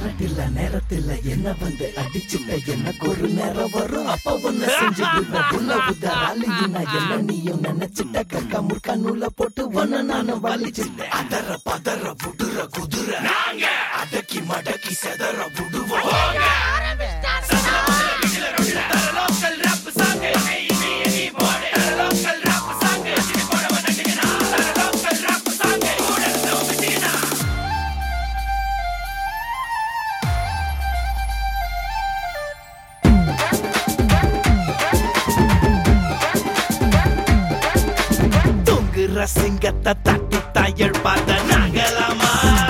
Current இல்ல நேரத்துல என்ன வந்து அடிச்சுட்ட எனக்கு ஒரு நேரம் வரும் அப்ப ஒன்னு செஞ்சுடுவேன் உன்ன உதராலி நான் என்ன நீயும் நினைச்சிட்ட கக்கா முற்கா நூல போட்டு ஒன்னு நானும் வலிச்சுட்டேன் அதர பதற புடுற குதிரை நாங்க அடக்கி மடக்கி செதற விடுவோம் தூங்குற சிங்கத்தை தட்டி தயல் பார்த்த நாங்களாமா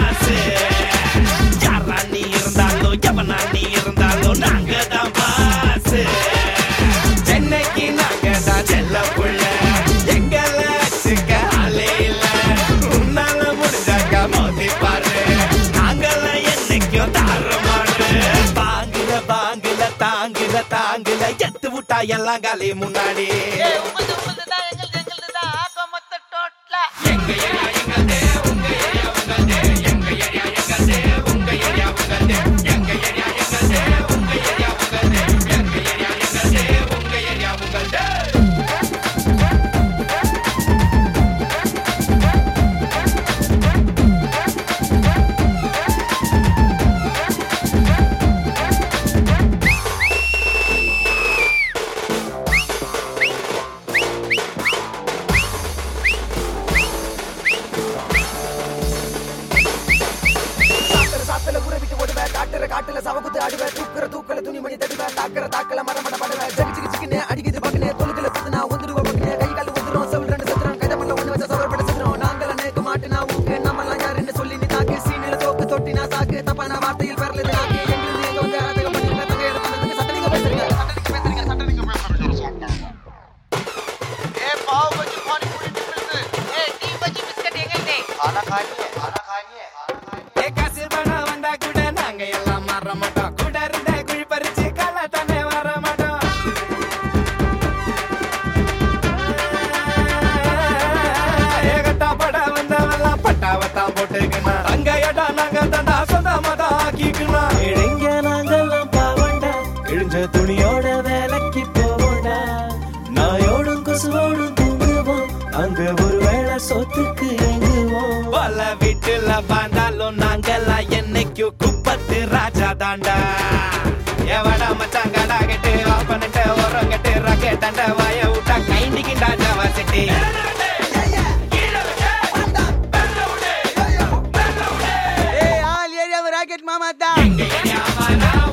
யாரா நீ இருந்தாலும் எவனா நீ இருந்தாலும் நாங்க தான் பாசு சென்னைக்கு நாங்க தான் செல்ல புள்ள எங்களை வச்சுக்க ஆளே இல்ல உன்னால முடிஞ்சாக்க மோதி பாரு நாங்கெல்லாம் என்னைக்கும் தாறுமாறு பாங்குல பாங்குல தாங்குல தாங்குல எத்து விட்டா எல்லாம் காலி முன்னாடி ஏய், உம்மது, உம்மது தான், எங்களுது, எங்களுது தான். ஆக மொத்த டோட்டலா. சாத்திர சாத்தல ஊற விட்டு ஓடுவேன் காட்டுற காட்டுல சவகுத்து ஆடுவேன் தூக்குற தூக்கல துணிமணி தடுவேன் தாக்குற தாக்கல மரமட படுவேன் ஜகி ஜிகி ஜிக்கினே அடிக்குது பக்கனே தொழுக்கல புத்துனா ஒந்துருவ பக்கனே கை கால் ஒந்துரும் செவல் ரெண்டு சதுரம் கைத பண்ணல ஒண்ணு வச்ச சவர் பட சதுரம் நாங்கள நேக்கு மாட்டுனா ஊக்கு நம்மலாம் யாருன்னு சொல்லி நீ தாக்கு சீனில தோக்கு தொட்டினா சாக்கு தப்பான வார்த்தையில் பெறலது நாக்கு எங்கிருந்து எங்க வந்து அரதக பண்ணிருக்க தங்க எடுத்து சட்டனிங்க பேசுறீங்க சட்டனிங்க பேசுறீங்க சட்டனிங்க ஏ, பாவ் பஜ்ஜி, பானி பூரி, டிஃபரன்ஸு. ஏய், டீ பஜ்ஜி, பிஸ்கட் எங்கேருந்து? ஏ காசு பணம் வந்தா கூட நாங்க எல்லாம் மாற மாட்டோம் கூட இருந்த குழி பறிச்சு கள்ள தானே வர மாட்டோம் ஏகட்டா பட வந்தவெல்லாம் பட்டாவத்தான் போட்டுக்கணும் அங்க இடம் நாங்க தந்தா சொந்தமா தான் ஆக்கிக்கணும் இளைஞ நாங்கெல்லாம் பாவண்டா கிழிஞ்ச துணியோட வேலைக்கு போவோண்டா நாயோடும் கொசுவோடும் தூங்குவோம் அங்க ஒரு வேளை சொத்துக்கு எங்குவோம் பல வீட்டுல வாழ்ந்தாலும் நாங்கெல்லாம் என்னைக்கும் குப்பத்து ராஜா தாண்டா எவடா மச்சான் கடா கட்டு வாப்பனிட்டு உரம் கட்டு ரக்கே தண்ட வாய விட்டா கைண்டிக்கிண்டா ஜாவா சிட்டி ஏய் ஆல் ஏரியாவை ராக்கெட் மாமா தான்